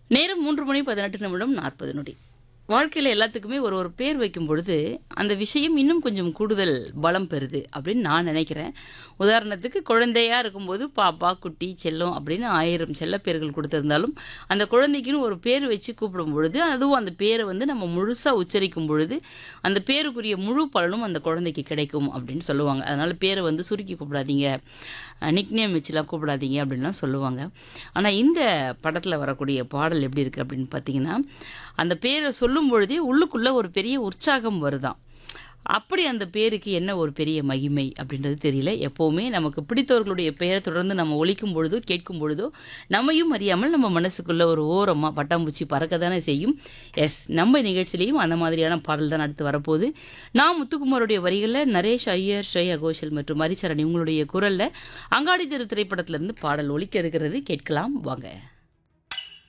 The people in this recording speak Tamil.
நேரம் மூன்று மணி பதினெட்டு நிமிடம் நாற்பது நொடி வாழ்க்கையில் எல்லாத்துக்குமே ஒரு ஒரு பேர் வைக்கும் பொழுது அந்த விஷயம் இன்னும் கொஞ்சம் கூடுதல் பலம் பெறுது அப்படின்னு நான் நினைக்கிறேன் உதாரணத்துக்கு குழந்தையா இருக்கும்போது பாப்பா குட்டி செல்லம் அப்படின்னு ஆயிரம் செல்ல பேர்கள் கொடுத்துருந்தாலும் அந்த குழந்தைக்குன்னு ஒரு பேர் வச்சு கூப்பிடும் பொழுது அதுவும் அந்த பேரை வந்து நம்ம முழுசாக உச்சரிக்கும் பொழுது அந்த பேருக்குரிய முழு பலனும் அந்த குழந்தைக்கு கிடைக்கும் அப்படின்னு சொல்லுவாங்க அதனால் பேரை வந்து சுருக்கி கூப்பிடாதீங்க நிக்னேம் வச்சுலாம் கூப்பிடாதீங்க அப்படின்லாம் சொல்லுவாங்க ஆனால் இந்த படத்தில் வரக்கூடிய பாடல் எப்படி இருக்குது அப்படின்னு பார்த்தீங்கன்னா அந்த பேரை சொல்லும் பொழுதே உள்ளுக்குள்ளே ஒரு பெரிய உற்சாகம் வருதாம் அப்படி அந்த பேருக்கு என்ன ஒரு பெரிய மகிமை அப்படின்றது தெரியல எப்போவுமே நமக்கு பிடித்தவர்களுடைய பெயரை தொடர்ந்து நம்ம ஒழிக்கும் பொழுதோ கேட்கும் பொழுதோ நம்மையும் அறியாமல் நம்ம மனசுக்குள்ளே ஒரு ஓரமாக பட்டாம்பூச்சி பறக்க தானே செய்யும் எஸ் நம்ம நிகழ்ச்சியிலையும் அந்த மாதிரியான பாடல் தான் அடுத்து வரப்போகுது நான் முத்துக்குமாருடைய வரிகளில் நரேஷ் ஐயர் ஸ்ரேயா கோஷல் மற்றும் ஹரிச்சரண் இவங்களுடைய குரலில் அங்காடி திரு திரைப்படத்திலிருந்து பாடல் ஒலிக்க இருக்கிறது கேட்கலாம் வாங்க